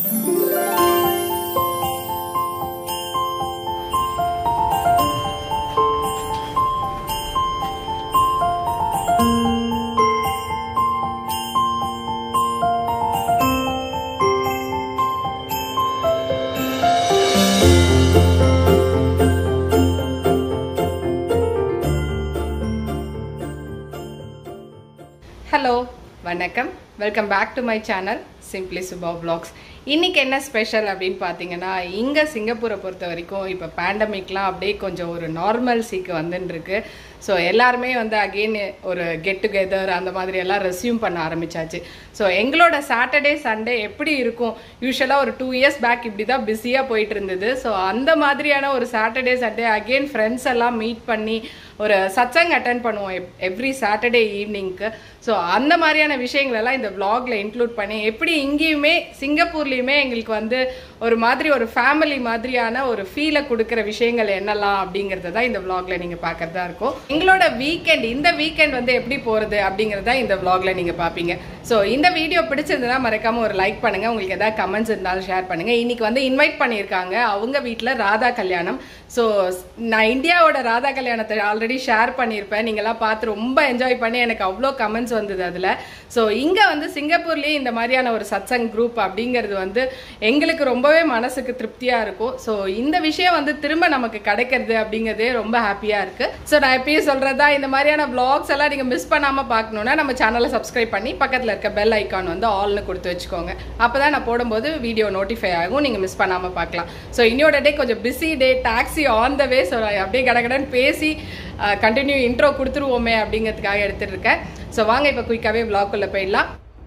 hello வணக்கம் welcome back to my channel simply Subha vlogs இன்னைக்கு என்ன ஸ்பெஷல் அப்படின்னு பார்த்தீங்கன்னா இங்கே சிங்கப்பூரை பொறுத்த வரைக்கும் இப்போ பேண்டமிக்லாம் அப்படியே கொஞ்சம் ஒரு நார்மல்சிக்கு வந்துன்னு இருக்கு ஸோ எல்லாருமே வந்து அகெயின் ஒரு கெட் டுகெதர் அந்த மாதிரி எல்லாம் ரெஸ்யூம் பண்ண ஆரம்பிச்சாச்சு ஸோ எங்களோட சாட்டர்டே சண்டே எப்படி இருக்கும் யூஸ்வலாக ஒரு டூ இயர்ஸ் பேக் இப்படி தான் பிஸியாக போயிட்டு இருந்தது ஸோ அந்த மாதிரியான ஒரு சாட்டர்டே சண்டே அகெயின் ஃப்ரெண்ட்ஸ் எல்லாம் மீட் பண்ணி ஒரு சத்சங் அட்டன் பண்ணுவோம் எவ்ரி சாட்டர்டே ஈவினிங்க்கு ஸோ அந்த மாதிரியான விஷயங்கள் எல்லாம் இந்த vlogல இன்க்ளூட் பண்ணி எப்படி இங்கேயுமே சிங்கப்பூர்லேயுமே எங்களுக்கு வந்து ஒரு மாதிரி ஒரு ஃபேமிலி மாதிரியான ஒரு ஃபீலை கொடுக்குற விஷயங்கள் என்னெல்லாம் அப்படிங்கிறத தான் இந்த vlogல நீங்கள் பார்க்கறதா இருக்கும் எங்களோட வீக்கெண்ட் இந்த வீக்கெண்ட் வந்து எப்படி போகிறது அப்படிங்கிறத இந்த vlogல நீங்கள் பார்ப்பீங்க ஸோ இந்த வீடியோ பிடிச்சிருந்ததுன்னா மறக்காம ஒரு லைக் பண்ணுங்க உங்களுக்கு ஏதாவது கமெண்ட்ஸ் இருந்தாலும் ஷேர் பண்ணுங்க இன்னைக்கு வந்து இன்வைட் பண்ணியிருக்காங்க அவங்க வீட்டில் ராதா கல்யாணம் ஸோ நான் இந்தியாவோட ராதா கல்யாணத்தை ஆல்ரெடி ஷேர் பண்ணியிருப்பேன் நீங்களாம் பார்த்து ரொம்ப என்ஜாய் பண்ணி எனக்கு அவ்வளோ கமெண்ட்ஸ் வந்தது அதில் ஸோ இங்கே வந்து சிங்கப்பூர்லேயே இந்த மாதிரியான ஒரு சத்சங் குரூப் அப்படிங்கிறது வந்து எங்களுக்கு ரொம்பவே மனசுக்கு திருப்தியாக இருக்கும் ஸோ இந்த விஷயம் வந்து திரும்ப நமக்கு கிடைக்கிறது அப்படிங்கிறதே ரொம்ப ஹாப்பியாக இருக்குது ஸோ நான் எப்பயும் சொல்கிறதா இந்த மாதிரியான vlogs எல்லாம் நீங்கள் மிஸ் பண்ணாமல் பார்க்கணுன்னா நம்ம சேனலை சப்ஸ்கிரைப் பண்ணி பக்கத்தில் இருக்க பெல் ஐக்கான் வந்து ஆல்னு கொடுத்து வச்சுக்கோங்க அப்போ தான் நான் போடும்போது வீடியோ நோட்டிஃபை ஆகும் நீங்கள் மிஸ் பண்ணாமல் பார்க்கலாம் ஸோ இன்னொரு டே கொஞ்சம் busy day taxi on the way so அப்படியே கடகடன்னு பேசி கண்டினியூ இன்ட்ரோ கொடுத்துருவோமே அப்படிங்கிறதுக்காக எடுத்துகிட்டு இருக்கேன் ஸோ வாங்க இப்போ குயிக்காகவே vlog-குள்ள போயிடலாம்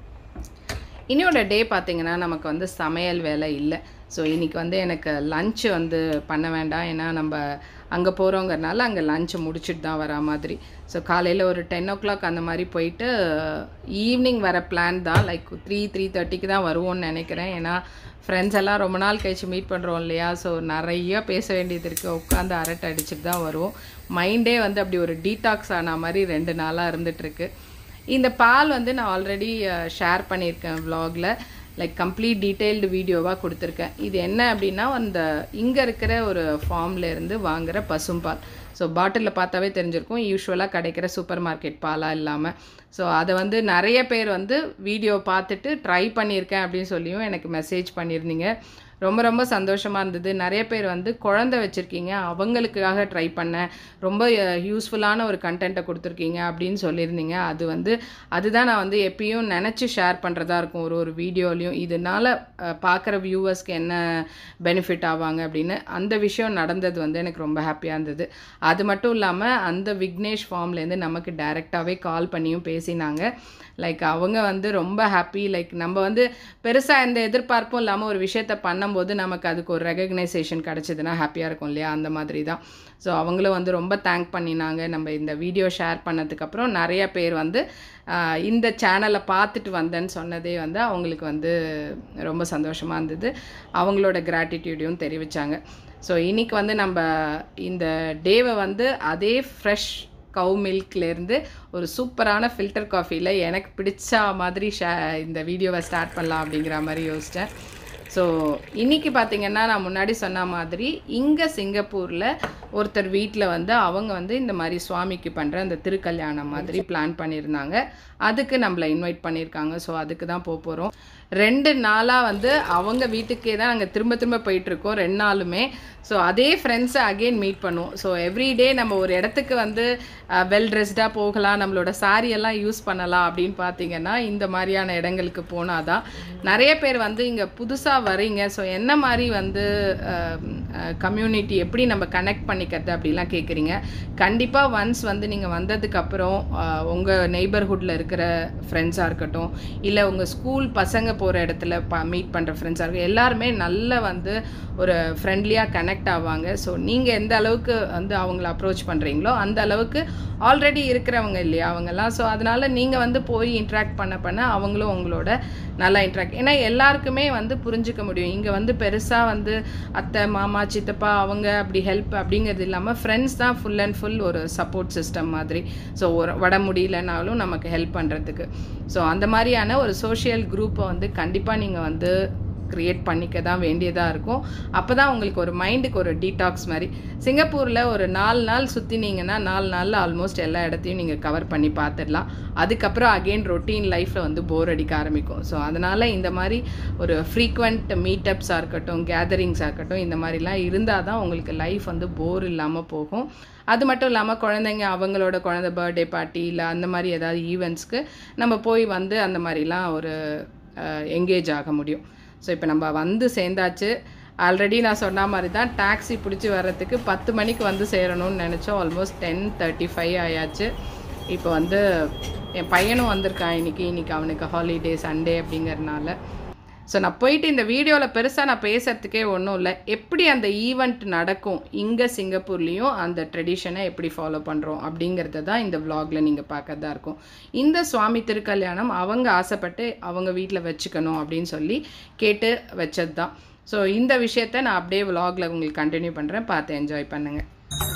இன்னையோட டே பார்த்தீங்கன்னா நமக்கு வந்து சமையல் வேலை இல்லை ஸோ இன்னைக்கு வந்து எனக்கு லஞ்ச் வந்து பண்ண வேண்டாம் ஏன்னா நம்ம அங்கே போகிறோங்கிறனால அங்கே லஞ்சை முடிச்சுட்டு தான் வரா மாதிரி ஸோ காலையில் ஒரு டென் ஓ கிளாக் அந்த மாதிரி போயிட்டு ஈவினிங் வர பிளான் தான் லைக் த்ரீ த்ரீ தேர்ட்டிக்கு தான் வருவோம்னு நினைக்கிறேன் ஏன்னா ஃப்ரெண்ட்ஸ் எல்லாம் ரொம்ப நாள் கழிச்சு மீட் பண்ணுறோம் இல்லையா ஸோ நிறைய பேச வேண்டியது இருக்குது உட்காந்து அரட்டை அடிச்சுட்டு தான் வருவோம் மைண்டே வந்து அப்படி ஒரு டீடாக்ஸ் ஆன மாதிரி ரெண்டு நாளாக இருந்துகிட்ருக்கு இந்த பால் வந்து நான் ஆல்ரெடி ஷேர் பண்ணியிருக்கேன் vlogல லைக் கம்ப்ளீட் டீட்டெயில்டு வீடியோவாக கொடுத்துருக்கேன் இது என்ன அப்படின்னா அந்த இங்கே இருக்கிற ஒரு ஃபார்ம்ல இருந்து வாங்குற பசும்பால் ஸோ பாட்டிலில் பார்த்தாவே தெரிஞ்சிருக்கும் யூஸ்வலாக கிடைக்கிற சூப்பர் மார்க்கெட் பாலாக இல்லாமல் ஸோ அதை வந்து நிறைய பேர் வந்து வீடியோ பார்த்துட்டு ட்ரை பண்ணியிருக்கேன் அப்படின்னு சொல்லியும் எனக்கு மெசேஜ் பண்ணியிருந்தீங்க ரொம்ப ரொம்ப சந்தோஷமாக இருந்தது நிறைய பேர் வந்து குழந்தை வச்சுருக்கீங்க அவங்களுக்காக ட்ரை பண்ணேன் ரொம்ப யூஸ்ஃபுல்லான ஒரு கண்டென்ட்டை கொடுத்துருக்கீங்க அப்படின்னு சொல்லியிருந்தீங்க அது வந்து அதுதான் நான் வந்து எப்பயும் நினச்சி ஷேர் பண்ணுறதா இருக்கும் ஒரு ஒரு வீடியோலையும் இதனால் பார்க்குற வியூவர்ஸ்க்கு என்ன பெனிஃபிட் ஆவாங்க அப்படின்னு அந்த விஷயம் நடந்தது வந்து எனக்கு ரொம்ப ஹாப்பியாக இருந்தது அது மட்டும் இல்லாமல் அந்த விக்னேஷ் ஃபார்ம்லேருந்து நமக்கு டைரெக்டாகவே கால் பண்ணியும் பேசினாங்க லைக் அவங்க வந்து ரொம்ப ஹாப்பி லைக் நம்ம வந்து பெருசாக எந்த எதிர்பார்ப்பும் இல்லாமல் ஒரு விஷயத்த பண்ணும்போது நமக்கு அதுக்கு ஒரு ரெகக்னைசேஷன் கிடச்சிதுன்னா ஹாப்பியாக இருக்கும் இல்லையா அந்த மாதிரி தான் ஸோ அவங்களும் வந்து ரொம்ப தேங்க் பண்ணினாங்க நம்ம இந்த வீடியோ ஷேர் பண்ணதுக்கப்புறம் நிறைய பேர் வந்து ஆஹ், இந்த சேனலை பார்த்துட்டு வந்தேன்னு சொன்னதே வந்து அவங்களுக்கு வந்து ரொம்ப சந்தோஷமாக இருந்தது அவங்களோட கிராட்டிடியூடையும் தெரிவித்தாங்க ஸோ இன்னைக்கு வந்து நம்ம இந்த டேவை வந்து அதே ஃப்ரெஷ் கவு மில்க்லேருந்து ஒரு சூப்பரான ஃபில்டர் காஃபியில் எனக்கு பிடிச்ச மாதிரி ஷே இந்த வீடியோவை ஸ்டார்ட் பண்ணலாம் அப்படிங்கிற மாதிரி யோசித்தேன் ஸோ இன்னைக்கு பார்த்தீங்கன்னா நான் முன்னாடி சொன்ன மாதிரி இங்கே சிங்கப்பூரில் ஒருத்தர் வீட்டில் வந்து அவங்க வந்து இந்த மாதிரி சுவாமிக்கு பண்ணுற அந்த திருக்கல்யாணம் மாதிரி பிளான் பண்ணியிருந்தாங்க அதுக்கு நம்மளை இன்வைட் பண்ணியிருக்காங்க ஸோ அதுக்கு தான் போக போகிறோம் ரெண்டு நாளாக வந்து அவங்க வீட்டுக்கே தான் நாங்கள் திரும்ப திரும்ப போயிட்டுருக்கோம் ரெண்டு நாளுமே ஸோ அதே ஃப்ரெண்ட்ஸை அகெயின் மீட் பண்ணுவோம் ஸோ எவ்ரிடே நம்ம ஒரு இடத்துக்கு வந்து வெல் ட்ரெஸ்டாக போகலாம் நம்மளோட saree எல்லாம் யூஸ் பண்ணலாம் அப்படின்னு பார்த்தீங்கன்னா இந்த மாதிரியான இடங்களுக்கு போனால் தான் நிறைய பேர் வந்து இங்கே புதுசாக வரீங்க ஸோ என்ன மாதிரி வந்து கம்யூனிட்டி எப்படி நம்ம கனெக்ட் பண்ணிக்கிறது அப்படிலாம் கேட்குறீங்க கண்டிப்பாக ஒன்ஸ் வந்து நீங்கள் வந்ததுக்கப்புறம் உங்கள் நெய்பர்ஹுட்டில் இருக்கிற ஃப்ரெண்ட்ஸாக இருக்கட்டும் இல்லை உங்கள் ஸ்கூல் பசங்க போகிற இடத்துல ப மீட் பண்ணுற ஃப்ரெண்ட்ஸாக இருக்கும் எல்லாருமே நல்ல வந்து ஒரு ஃப்ரெண்ட்லியாக கனெக்ட் ஆவாங்க ஸோ நீங்கள் எந்த அளவுக்கு வந்து அவங்கள அப்ரோச் பண்ணுறீங்களோ அந்த அளவுக்கு ஆல்ரெடி இருக்கிறவங்க இல்லையா அவங்கெல்லாம் ஸோ அதனால் நீங்கள் வந்து போய் இன்ட்ராக்ட் பண்ண பண்ண அவங்களும் உங்களோட நல்லா இன்ட்ராக்ட் ஏன்னா எல்லாருக்குமே வந்து புரிஞ்சுக்க முடியும் இங்கே வந்து பெருசாக வந்து அத்தை மாமா சித்தப்பா அவங்க அப்படி ஹெல்ப் அப்படிங்கிறது இல்லாமல் ஃப்ரெண்ட்ஸ் தான் ஃபுல் அண்ட் ஃபுல் ஒரு சப்போர்ட் சிஸ்டம் மாதிரி ஸோ ஒரு வட முடியலனாலும் நமக்கு ஹெல்ப் பண்ணுறதுக்கு ஸோ அந்த மாதிரியான ஒரு சோஷியல் குரூப்பை வந்து கண்டிப்பாக நீங்கள் வந்து க்ரியேட் பண்ணிக்க தான் வேண்டியதாக இருக்கும் அப்போ தான் உங்களுக்கு ஒரு மைண்டுக்கு ஒரு டீடாக்ஸ் மாதிரி சிங்கப்பூரில் ஒரு நாலு நாள் சுற்றினீங்கன்னா நாலு நாளில் ஆல்மோஸ்ட் எல்லா இடத்தையும் நீங்கள் கவர் பண்ணி பார்த்துடலாம் அதுக்கப்புறம் அகெயின் ரொட்டீன் லைஃப்பில் வந்து போர் அடிக்க ஆரம்பிக்கும் ஸோ அதனால் இந்த மாதிரி ஒரு ஃப்ரீக்வெண்ட் மீட்டப்ஸாக இருக்கட்டும் கேதரிங்ஸாக இருக்கட்டும் இந்த மாதிரிலாம் இருந்தால் தான் உங்களுக்கு லைஃப் வந்து போர் இல்லாமல் போகும் அது மட்டும் இல்லாமல் குழந்தைங்க அவங்களோட குழந்தை பர்த்டே பார்ட்டி இல்லை அந்த மாதிரி ஏதாவது ஈவெண்ட்ஸ்க்கு நம்ம போய் வந்து அந்த மாதிரிலாம் ஒரு எங்கேஜ் ஆக முடியும் ஸோ இப்போ நம்ம வந்து சேர்ந்தாச்சு ஆல்ரெடி நான் சொன்ன மாதிரி தான் டாக்ஸி பிடிச்சி வர்றதுக்கு பத்து மணிக்கு வந்து சேரணும்னு நினச்சோம் ஆல்மோஸ்ட் டென் தேர்ட்டி ஃபைவ் ஆயாச்சு இப்போ வந்து என் பையனும் வந்திருக்கான் இன்னைக்கு இன்னைக்கு அவனுக்கு ஹாலிடே சண்டே அப்படிங்கறனால ஸோ நான் போயிட்டு இந்த வீடியோவில் பெருசாக நான் பேசுகிறதுக்கே ஒன்றும் இல்லை எப்படி அந்த ஈவெண்ட் நடக்கும் இங்கே சிங்கப்பூர்லேயும் அந்த ட்ரெடிஷனை எப்படி ஃபாலோ பண்ணுறோம் அப்படிங்கிறத தான் இந்த vlogல நீங்கள் பார்க்கறதா இருக்கும் இந்த சுவாமி திருக்கல்யாணம் அவங்க ஆசைப்பட்டு அவங்க வீட்டில் வச்சுக்கணும் அப்படின்னு சொல்லி கேட்டு வச்சது தான் ஸோ இந்த விஷயத்த நான் அப்படியே vlogல உங்களுக்கு கண்டினியூ பண்ணுறேன் பார்த்து என்ஜாய் பண்ணுங்கள்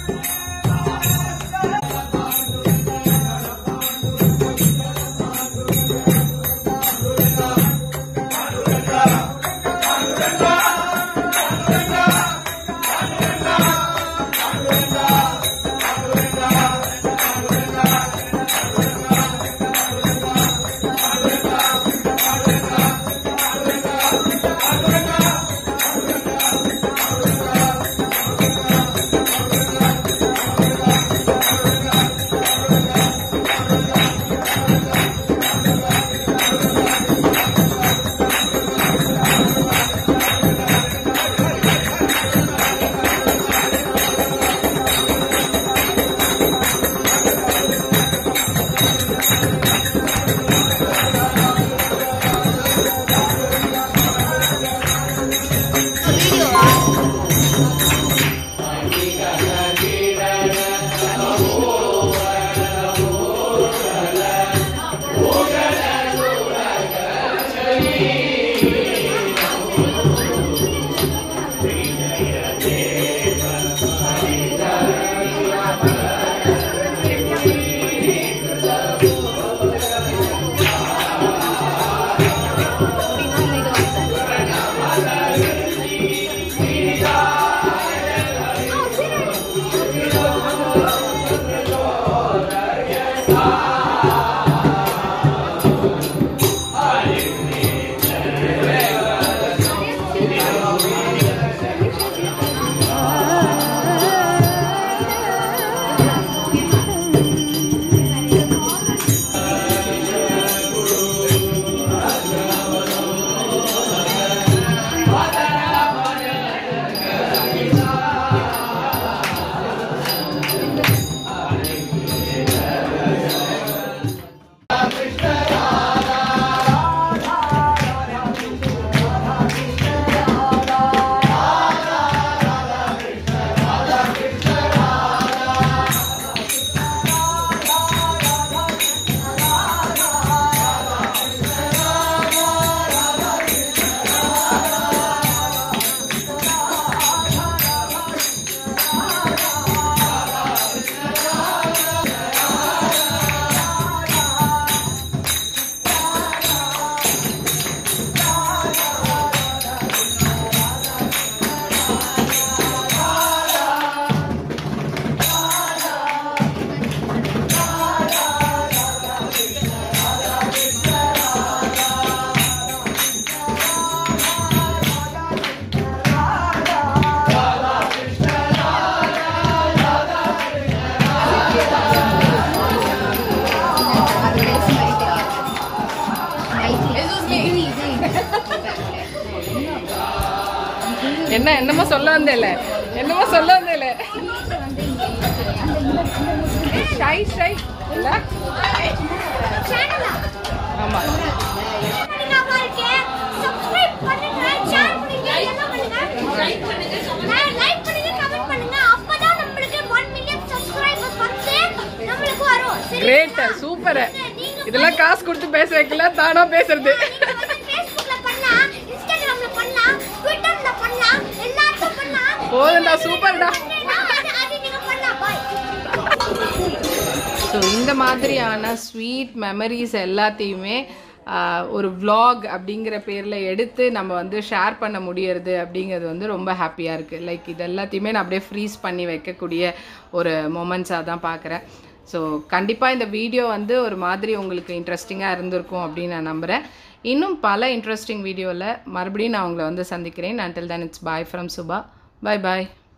என்ன என்னமோ சொல்ல வந்தேல என்னமோ சொல்ல வந்தேல ஷை ஷை இல்ல ஆமா கிரேட் சூப்பர் இதெல்லாம் காசு கொடுத்து பேச வைக்கல தானா பேசுறது போதும்டா சூப்பர்டா ஸோ இந்த மாதிரியான ஸ்வீட் மெமரிஸ் எல்லாத்தையுமே ஆஹ், ஒரு vlog அப்படிங்கிற பேரில் எடுத்து நம்ம வந்து ஷேர் பண்ண முடியறது அப்படிங்கிறது வந்து ரொம்ப ஹாப்பியாக இருக்குது லைக் இது எல்லாத்தையுமே நான் அப்படியே ஃப்ரீஸ் பண்ணி வைக்கக்கூடிய ஒரு மொமெண்ட்ஸாக தான் பார்க்குறேன் ஸோ கண்டிப்பாக இந்த வீடியோ வந்து ஒரு மாதிரி உங்களுக்கு இன்ட்ரெஸ்டிங்காக இருந்திருக்கும் அப்படின்னு நான் நம்புகிறேன் இன்னும் பல இன்ட்ரெஸ்டிங் வீடியோவில் மறுபடியும் நான் உங்களை வந்து சந்திக்கிறேன் until then it's bye from Subha bye bye